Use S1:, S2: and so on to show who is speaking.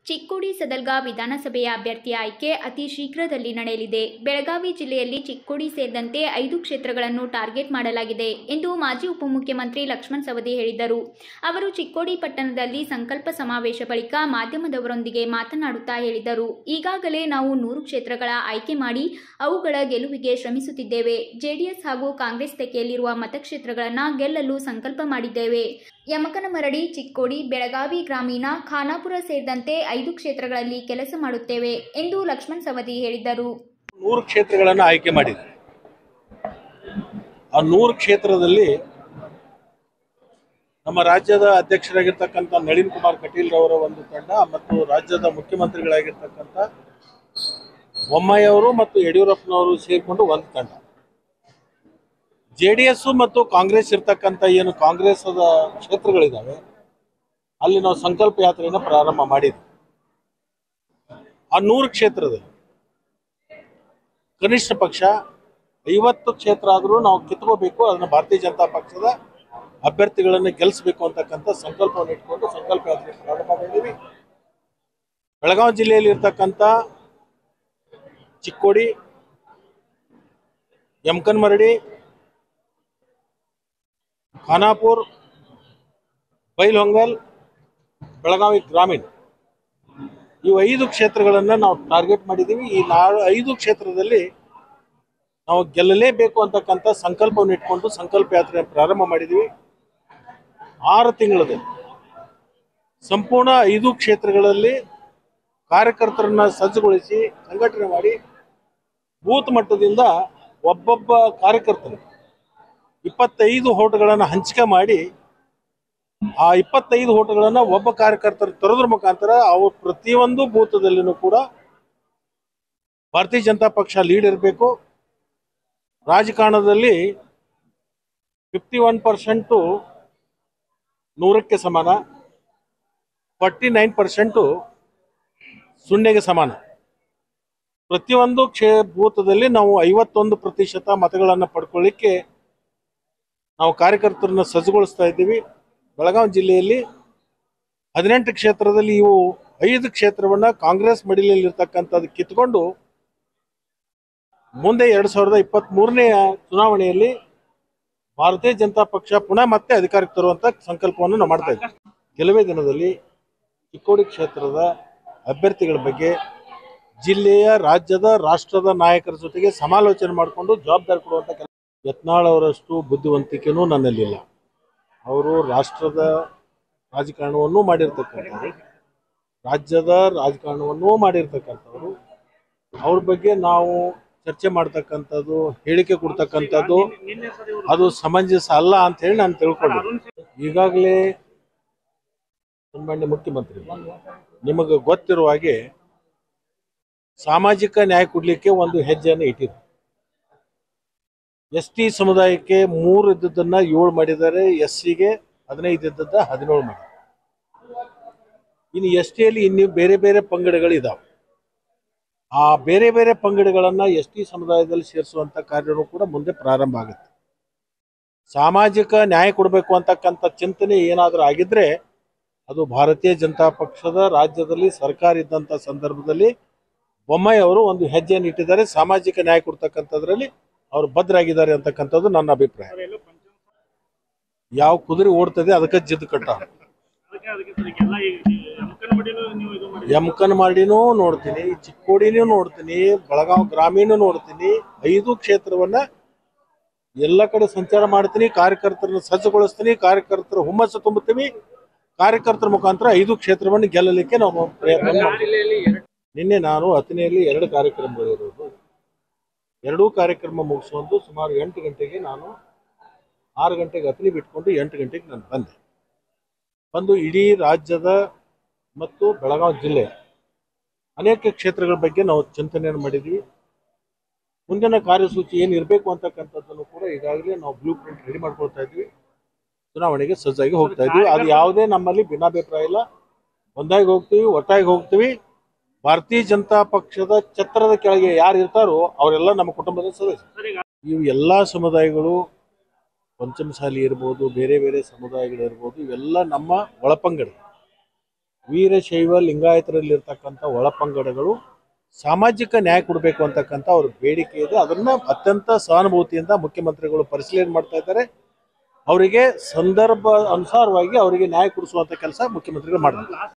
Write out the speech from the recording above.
S1: ಚಿಕ್ಕೋಡಿ ಸದಲ್ಗಾ ವಿಧಾನಸಭೆಯ ಅಭ್ಯರ್ಥಿ ಆಯ್ಕೆ ಅತಿ ಶೀಘ್ರದಲ್ಲಿ ನಡೆಯಲಿದೆ ಬೆಳಗಾವಿ ಜಿಲ್ಲೆಯಲ್ಲಿ ಚಿಕ್ಕೋಡಿ ಸೇರಿದಂತೆ ಐದು ಕ್ಷೇತ್ರಗಳನ್ನು ಟಾರ್ಗೆಟ್ ಮಾಡಲಾಗಿದೆ ಎಂದು ಮಾಜಿ ಉಪಮುಖ್ಯಮಂತ್ರಿ ಲಕ್ಷ್ಮಣ್ ಸವದಿ ಹೇಳಿದರು ಅವರು ಚಿಕ್ಕೋಡಿ ಪಟ್ಟಣದಲ್ಲಿ ಸಂಕಲ್ಪ ಸಮಾವೇಶ ಬಳಿಕ ಮಾಧ್ಯಮದವರೊಂದಿಗೆ ಮಾತನಾಡುತ್ತಾ ಹೇಳಿದರು ಈಗಾಗಲೇ ನಾವು ನೂರು ಕ್ಷೇತ್ರಗಳ ಆಯ್ಕೆ ಮಾಡಿ ಅವುಗಳ ಗೆಲುವಿಗೆ ಶ್ರಮಿಸುತ್ತಿದ್ದೇವೆ ಜೆಡಿಎಸ್ ಹಾಗೂ ಕಾಂಗ್ರೆಸ್ ತೆಕೆಯಲ್ಲಿರುವ ಮತಕ್ಷೇತ್ರಗಳನ್ನು ಗೆಲ್ಲಲು ಸಂಕಲ್ಪ ಮಾಡಿದ್ದೇವೆ ಯಮಕನಮರಡಿ ಚಿಕ್ಕೋಡಿ ಬೆಳಗಾವಿ ಗ್ರಾಮೀಣ ಖಾನಾಪುರ ಸೇರಿದಂತೆ ಐದು ಕ್ಷೇತ್ರಗಳಲ್ಲಿ ಕೆಲಸ ಮಾಡುತ್ತೇವೆ ಎಂದು ಲಕ್ಷ್ಮಣ್ ಸವದಿ ಹೇಳಿದರು
S2: ನೂರು ಕ್ಷೇತ್ರಗಳನ್ನು ಆಯ್ಕೆ ಮಾಡಿದೆ ಆ ನೂರು ಕ್ಷೇತ್ರದಲ್ಲಿ ನಮ್ಮ ರಾಜ್ಯದ ಅಧ್ಯಕ್ಷರಾಗಿರ್ತಕ್ಕಂಥ ನಳಿನ್ ಕುಮಾರ್ ಕಟೀಲ್ ರವರ ಒಂದು ತಂಡ ಮತ್ತು ರಾಜ್ಯದ ಮುಖ್ಯಮಂತ್ರಿಗಳಾಗಿರ್ತಕ್ಕಂಥ ಬೊಮ್ಮಾಯಿ ಅವರು ಮತ್ತು ಯಡಿಯೂರಪ್ಪನವರು ಸೇರಿಕೊಂಡು ಒಂದು ತಂಡ ಜೆ ಡಿ ಎಸ್ ಮತ್ತು ಕಾಂಗ್ರೆಸ್ ಇರ್ತಕ್ಕಂಥ ಏನು ಕಾಂಗ್ರೆಸ್ದ ಕ್ಷೇತ್ರಗಳಿದ್ದಾವೆ ಅಲ್ಲಿ ನಾವು ಸಂಕಲ್ಪ ಯಾತ್ರೆಯನ್ನು ಪ್ರಾರಂಭ ಮಾಡಿದ್ವಿ ಆ ನೂರು ಕ್ಷೇತ್ರದಲ್ಲಿ ಕನಿಷ್ಠ ಪಕ್ಷ ಐವತ್ತು ಕ್ಷೇತ್ರ ಆದರೂ ನಾವು ಕಿತ್ಕೋಬೇಕು ಅದನ್ನು ಭಾರತೀಯ ಜನತಾ ಪಕ್ಷದ ಅಭ್ಯರ್ಥಿಗಳನ್ನು ಗೆಲ್ಲಿಸಬೇಕು ಅಂತಕ್ಕಂಥ ಸಂಕಲ್ಪವನ್ನು ಇಟ್ಕೊಂಡು ಸಂಕಲ್ಪ ಯಾತ್ರೆ ಪ್ರಾರಂಭ ಮಾಡಿದ್ದೀವಿ ಬೆಳಗಾವಿ ಜಿಲ್ಲೆಯಲ್ಲಿ ಇರ್ತಕ್ಕಂಥ ಚಿಕ್ಕೋಡಿ ಯಮಕನ್ಮರಡಿ ಖಾನಾಪುರ್ ಬೈಲ್ಹೊಂಗಲ್ ಬೆಳಗಾವಿ ಗ್ರಾಮೀಣ ಇವು ಐದು ಕ್ಷೇತ್ರಗಳನ್ನು ನಾವು ಟಾರ್ಗೆಟ್ ಮಾಡಿದ್ದೀವಿ ಈ ನಾಳು ಐದು ಕ್ಷೇತ್ರದಲ್ಲಿ ನಾವು ಗೆಲ್ಲಲೇಬೇಕು ಅಂತಕ್ಕಂಥ ಸಂಕಲ್ಪವನ್ನು ಇಟ್ಕೊಂಡು ಸಂಕಲ್ಪ ಯಾತ್ರೆ ಪ್ರಾರಂಭ ಮಾಡಿದ್ದೀವಿ ಆರು ತಿಂಗಳಲ್ಲಿ ಸಂಪೂರ್ಣ ಐದು ಕ್ಷೇತ್ರಗಳಲ್ಲಿ ಕಾರ್ಯಕರ್ತರನ್ನ ಸಜ್ಜುಗೊಳಿಸಿ ಸಂಘಟನೆ ಮಾಡಿ ಬೂತ್ ಮಟ್ಟದಿಂದ ಒಬ್ಬೊಬ್ಬ ಕಾರ್ಯಕರ್ತರು ಇಪ್ಪತ್ತೈದು ಹೋಟಗಳನ್ನು ಹಂಚಿಕೆ ಮಾಡಿ ಆ ಇಪ್ಪತ್ತೈದು ಹೋಟಗಳನ್ನು ಒಬ್ಬ ಕಾರ್ಯಕರ್ತರು ತರೋದ್ರ ಮುಖಾಂತರ ಅವ್ರು ಪ್ರತಿಯೊಂದು ಬೂತದಲ್ಲಿನೂ ಕೂಡ ಭಾರತೀಯ ಜನತಾ ಪಕ್ಷ ಲೀಡ್ ಇರಬೇಕು ರಾಜಕಾರಣದಲ್ಲಿ ಫಿಫ್ಟಿ ಒನ್ ಪರ್ಸೆಂಟು ನೂರಕ್ಕೆ ಸಮಾನ ಫಾರ್ಟಿ ನೈನ್ ಪರ್ಸೆಂಟು ಸೊನ್ನೆಗೆ ಸಮಾನ ಪ್ರತಿಯೊಂದು ಕ್ಷೇ ಬೂತದಲ್ಲಿ ನಾವು ಐವತ್ತೊಂದು ಪ್ರತಿಶತ ಮತಗಳನ್ನು ಪಡ್ಕೊಳ್ಳಿಕ್ಕೆ ನಾವು ಕಾರ್ಯಕರ್ತರನ್ನ ಸಜ್ಜುಗೊಳಿಸ್ತಾ ಇದ್ದೀವಿ ಬೆಳಗಾವಿ ಜಿಲ್ಲೆಯಲ್ಲಿ ಹದಿನೆಂಟು ಕ್ಷೇತ್ರದಲ್ಲಿ ಇವು ಐದು ಕ್ಷೇತ್ರವನ್ನ ಕಾಂಗ್ರೆಸ್ ಮಡಿಲಲ್ಲಿ ಇರ್ತಕ್ಕಂಥದ್ದು ಕಿತ್ಕೊಂಡು ಮುಂದೆ ಎರಡ್ ಸಾವಿರದ ಇಪ್ಪತ್ತ್ ಮೂರನೇ ಚುನಾವಣೆಯಲ್ಲಿ ಭಾರತೀಯ ಜನತಾ ಪಕ್ಷ ಪುನಃ ಮತ್ತೆ ಅಧಿಕಾರಕ್ಕೆ ತರುವಂತ ಸಂಕಲ್ಪವನ್ನು ನಾವು ಮಾಡ್ತಾ ಇದ್ದೀವಿ ಕೆಲವೇ ದಿನದಲ್ಲಿ ಚಿಕ್ಕೋಡಿ ಕ್ಷೇತ್ರದ ಅಭ್ಯರ್ಥಿಗಳ ಬಗ್ಗೆ ಜಿಲ್ಲೆಯ ರಾಜ್ಯದ ರಾಷ್ಟ್ರದ ನಾಯಕರ ಜೊತೆಗೆ ಸಮಾಲೋಚನೆ ಮಾಡಿಕೊಂಡು ಜವಾಬ್ದಾರಿ ಕೊಡುವಂತ ಕೆಲಸ ಯತ್ನಾಳ್ ಅವರಷ್ಟು ಬುದ್ಧಿವಂತಿಕೆನೂ ನನ್ನಲ್ಲಿಲ್ಲ ಅವರು ರಾಷ್ಟ್ರದ ರಾಜಕಾರಣವನ್ನೂ ಮಾಡಿರ್ತಕ್ಕಂಥವ್ರು ರಾಜ್ಯದ ರಾಜಕಾರಣವನ್ನೂ ಮಾಡಿರ್ತಕ್ಕಂಥವ್ರು ಅವ್ರ ಬಗ್ಗೆ ನಾವು ಚರ್ಚೆ ಮಾಡ್ತಕ್ಕಂಥದ್ದು ಹೇಳಿಕೆ ಕೊಡ್ತಕ್ಕಂಥದ್ದು ಅದು ಸಮಂಜಸ ಅಲ್ಲ ಅಂತ ಹೇಳಿ ನಾನು ತಿಳ್ಕೊಂಡಿದ್ದೆ ಈಗಾಗಲೇ ಸನ್ಮಾನ್ಯ ಮುಖ್ಯಮಂತ್ರಿ ನಿಮಗೆ ಗೊತ್ತಿರುವ ಹಾಗೆ ಸಾಮಾಜಿಕ ನ್ಯಾಯ ಕೊಡ್ಲಿಕ್ಕೆ ಒಂದು ಹೆಜ್ಜೆಯನ್ನು ಇಟ್ಟಿದ್ರು ಎಸ್ ಟಿ ಸಮುದಾಯಕ್ಕೆ ಮೂರು ಇದ್ದದ್ದನ್ನ ಏಳು ಮಾಡಿದ್ದಾರೆ ಎಸ್ ಸಿಗೆ ಹದಿನೈದು ಇದ್ದದ್ದ ಹದಿನೇಳು ಮಾಡಿದ್ದಾರೆ ಇನ್ನು ಎಸ್ ಟಿಯಲ್ಲಿ ಇನ್ನು ಬೇರೆ ಬೇರೆ ಪಂಗಡಗಳಿದಾವೆ ಆ ಬೇರೆ ಬೇರೆ ಪಂಗಡಗಳನ್ನ ಎಸ್ ಟಿ ಸಮುದಾಯದಲ್ಲಿ ಸೇರಿಸುವಂತ ಕಾರ್ಯನೂ ಕೂಡ ಮುಂದೆ ಪ್ರಾರಂಭ ಆಗುತ್ತೆ ಸಾಮಾಜಿಕ ನ್ಯಾಯ ಕೊಡಬೇಕು ಅಂತಕ್ಕಂಥ ಚಿಂತನೆ ಏನಾದರೂ ಆಗಿದ್ರೆ ಅದು ಭಾರತೀಯ ಜನತಾ ಪಕ್ಷದ ರಾಜ್ಯದಲ್ಲಿ ಸರ್ಕಾರ ಇದ್ದಂಥ ಸಂದರ್ಭದಲ್ಲಿ ಬೊಮ್ಮಾಯಿ ಅವರು ಒಂದು ಹೆಜ್ಜೆಯನ್ನು ಇಟ್ಟಿದ್ದಾರೆ ಸಾಮಾಜಿಕ ನ್ಯಾಯ ಕೊಡ್ತಕ್ಕಂಥದ್ರಲ್ಲಿ ಅವರು ಭದ್ರಾಗಿದ್ದಾರೆ ಅಂತಕ್ಕಂಥದ್ದು ನನ್ನ ಅಭಿಪ್ರಾಯ ಯಾವ ಕುದುರೆ ಓಡ್ತದೆ ಅದಕ್ಕೆ ಜಿದ್ದು ಕಟ್ಟ ಯಮಕನ್ ಮಾಡಿನೂ ನೋಡ್ತೀನಿ ಚಿಕ್ಕೋಡಿನೂ ನೋಡ್ತೀನಿ ಬೆಳಗಾವ್ ಗ್ರಾಮೀಣ ನೋಡ್ತೀನಿ ಐದು ಕ್ಷೇತ್ರವನ್ನ ಎಲ್ಲ ಕಡೆ ಸಂಚಾರ ಮಾಡ್ತೀನಿ ಕಾರ್ಯಕರ್ತರನ್ನ ಸಜ್ಜುಗೊಳಿಸ್ತೀನಿ ಕಾರ್ಯಕರ್ತರ ಹುಮ್ಮಸ್ಸು ತುಂಬುತ್ತೀವಿ ಕಾರ್ಯಕರ್ತರ ಮುಖಾಂತರ ಐದು ಕ್ಷೇತ್ರವನ್ನು ಗೆಲ್ಲಲಿಕ್ಕೆ ನಾವು ಪ್ರಯತ್ನ ಮಾಡ್ತೀವಿ ನಿನ್ನೆ ನಾನು ಅತನೆಯಲ್ಲಿ ಎರಡು ಕಾರ್ಯಕ್ರಮಗಳಿರೋದು ಎರಡೂ ಕಾರ್ಯಕ್ರಮ ಮುಗಿಸುವಂದು ಸುಮಾರು ಎಂಟು ಗಂಟೆಗೆ ನಾನು ಆರು ಗಂಟೆಗೆ ಅತನಿ ಬಿಟ್ಕೊಂಡು ಎಂಟು ಗಂಟೆಗೆ ನಾನು ಬಂದೆ ಬಂದು ಇಡೀ ರಾಜ್ಯದ ಮತ್ತು ಬೆಳಗಾವಿ ಜಿಲ್ಲೆ ಅನೇಕ ಕ್ಷೇತ್ರಗಳ ಬಗ್ಗೆ ನಾವು ಚಿಂತನೆಯನ್ನು ಮಾಡಿದ್ವಿ ಮುಂದಿನ ಕಾರ್ಯಸೂಚಿ ಏನು ಇರಬೇಕು ಅಂತಕ್ಕಂಥದ್ದನ್ನು ಕೂಡ ಈಗಾಗಲೇ ನಾವು ಬ್ಲೂ ಪ್ರಿಂಟ್ ರೆಡಿ ಮಾಡ್ಕೊಳ್ತಾ ಇದ್ವಿ ಚುನಾವಣೆಗೆ ಸಜ್ಜಾಗಿ ಹೋಗ್ತಾ ಇದ್ವಿ ಅದು ಯಾವುದೇ ನಮ್ಮಲ್ಲಿ ಭಿನ್ನಾಭಿಪ್ರಾಯ ಇಲ್ಲ ಒಂದಾಗಿ ಹೋಗ್ತೀವಿ ಒಟ್ಟಾಗಿ ಹೋಗ್ತೀವಿ ಭಾರತೀಯ ಜನತಾ ಪಕ್ಷದ ಛತ್ರದ ಕೆಳಗೆ ಯಾರು ಇರ್ತಾರೋ ಅವರೆಲ್ಲ ನಮ್ಮ ಕುಟುಂಬದ ಸದಸ್ಯರು ಇವು ಎಲ್ಲ ಸಮುದಾಯಗಳು ಪಂಚಮಸಾಲಿ ಇರ್ಬೋದು ಬೇರೆ ಬೇರೆ ಸಮುದಾಯಗಳು ಇರ್ಬೋದು ಇವೆಲ್ಲ ನಮ್ಮ ಒಳಪಂಗಡ ವೀರಶೈವ ಲಿಂಗಾಯತರಲ್ಲಿರ್ತಕ್ಕಂಥ ಒಳಪಂಗಡಗಳು ಸಾಮಾಜಿಕ ನ್ಯಾಯ ಕೊಡಬೇಕು ಅಂತಕ್ಕಂಥ ಅವ್ರ ಬೇಡಿಕೆ ಇದೆ ಅದನ್ನ ಅತ್ಯಂತ ಸಹಾನುಭೂತಿಯಿಂದ ಮುಖ್ಯಮಂತ್ರಿಗಳು ಪರಿಶೀಲನೆ ಮಾಡ್ತಾ ಇದ್ದಾರೆ ಅವರಿಗೆ ಸಂದರ್ಭ ಅನುಸಾರವಾಗಿ ಅವರಿಗೆ ನ್ಯಾಯ ಕೊಡಿಸುವಂತ ಕೆಲಸ ಮುಖ್ಯಮಂತ್ರಿಗಳು ಮಾಡ್ತಾರೆ